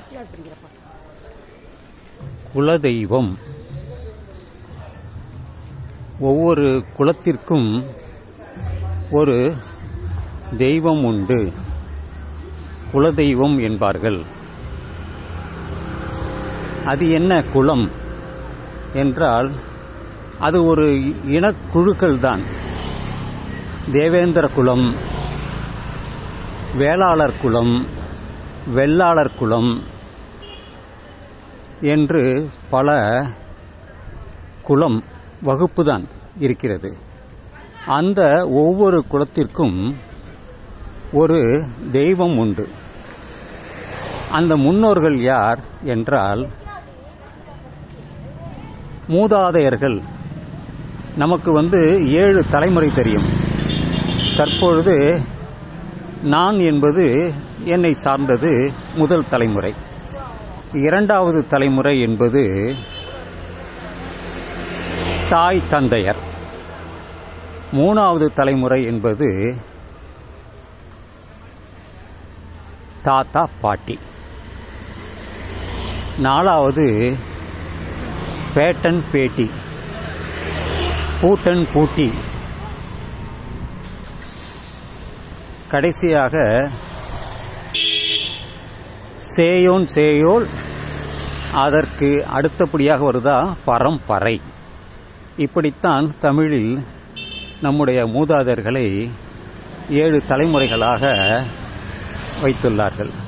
குலதெய்வம் ஒவ்வொரு குலத்திற்கும் ஒரு தெய்வம் உண்டு குலதெய்வம் என்பார்கள் அது என்ன குலம் என்றால் அது ஒரு இனக்குழுக்கள் தான் தேவேந்திர குலம் வேளாளர் குலம் வெள்ளாளர் குலம் என்று பல குலம் வகுப்பு தான் இருக்கிறது அந்த ஒவ்வொரு குலத்திற்கும் ஒரு தெய்வம் உண்டு அந்த முன்னோர்கள் யார் என்றால் மூதாதையர்கள் நமக்கு வந்து ஏழு தலைமுறை தெரியும் தற்பொழுது நான் என்பது என்னை சார்ந்தது முதல் தலைமுறை இரண்டாவது தலைமுறை என்பது தாய் தந்தையர் மூணாவது தலைமுறை என்பது தாத்தா பாட்டி நாலாவது பேட்டன் பேட்டி பூட்டன் பூட்டி கடைசியாக சேயோன் சேயோல் அதற்கு அடுத்தபடியாக வருதா பரம்பரை இப்படித்தான் தமிழில் நம்முடைய மூதாதையர்களை ஏழு தலைமுறைகளாக வைத்துள்ளார்கள்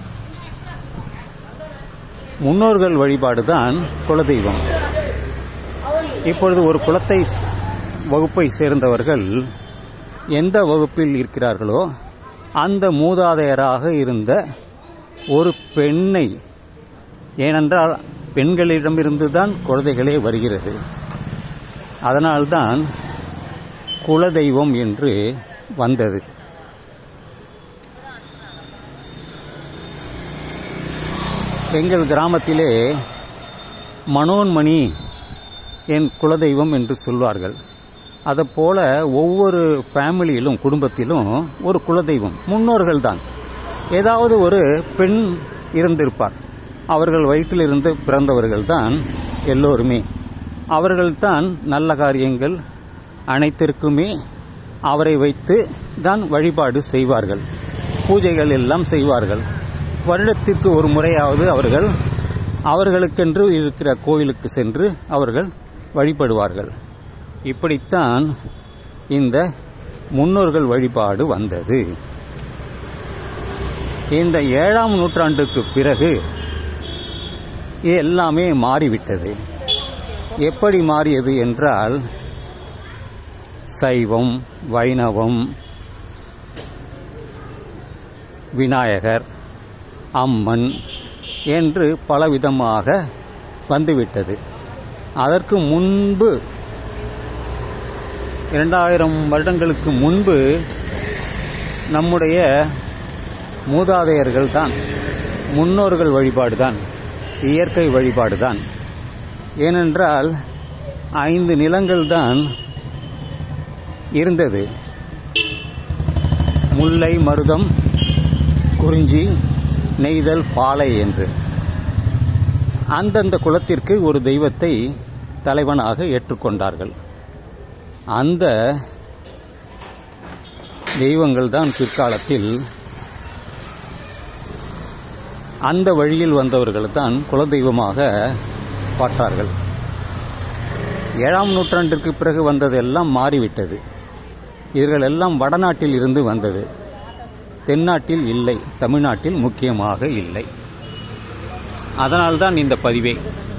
முன்னோர்கள் வழிபாடுதான் குலதெய்வம் இப்பொழுது ஒரு குலத்தை வகுப்பை சேர்ந்தவர்கள் எந்த வகுப்பில் இருக்கிறார்களோ அந்த மூதாதையராக இருந்த ஒரு பெண்ணை ஏனென்றால் பெண்களிடமிருந்து தான் குழந்தைகளே வருகிறது அதனால்தான் குலதெய்வம் என்று வந்தது எங்கள் கிராமத்திலே மனோன்மணி என் குலதெய்வம் என்று சொல்வார்கள் அதுபோல ஒவ்வொரு ஃபேமிலியிலும் குடும்பத்திலும் ஒரு குலதெய்வம் முன்னோர்கள் தான் ஏதாவது ஒரு பெண் இருந்திருப்பார் அவர்கள் வயிற்றிலிருந்து பிறந்தவர்கள் தான் எல்லோருமே அவர்கள்தான் நல்ல காரியங்கள் அனைத்திற்குமே அவரை வைத்து தான் வழிபாடு செய்வார்கள் பூஜைகள் எல்லாம் செய்வார்கள் வருடத்திற்கு ஒரு முறையாவது அவர்கள் அவர்களுக்கென்று இருக்கிற கோயிலுக்கு சென்று அவர்கள் வழிபடுவார்கள் இப்படித்தான் இந்த முன்னோர்கள் வழிபாடு வந்தது இந்த ஏழாம் நூற்றாண்டுக்கு பிறகு எல்லாமே மாறிவிட்டது எப்படி மாறியது என்றால் சைவம் வைணவம் விநாயகர் அம்மன் என்று பலவிதமாக வந்துவிட்டது அதற்கு முன்பு இரண்டாயிரம் வருடங்களுக்கு முன்பு நம்முடைய மூதாதையர்கள் தான் முன்னோர்கள் வழிபாடு தான் இயற்கை வழிபாடு தான் ஏனென்றால் ஐந்து நிலங்கள் தான் இருந்தது முல்லை மருதம் குறிஞ்சி நெய்தல் பாலை என்று அந்தந்த குலத்திற்கு ஒரு தெய்வத்தை தலைவனாக ஏற்றுக்கொண்டார்கள் அந்த தெய்வங்கள் தான் பிற்காலத்தில் அந்த வழியில் வந்தவர்கள் தான் குலதெய்வமாக பார்த்தார்கள் ஏழாம் நூற்றாண்டிற்கு பிறகு வந்ததெல்லாம் மாறிவிட்டது இவர்கள் எல்லாம் வடநாட்டில் இருந்து வந்தது தென்னாட்டில் இல்லை தமிழ்நாட்டில் முக்கியமாக இல்லை அதனால்தான் இந்த பதிவே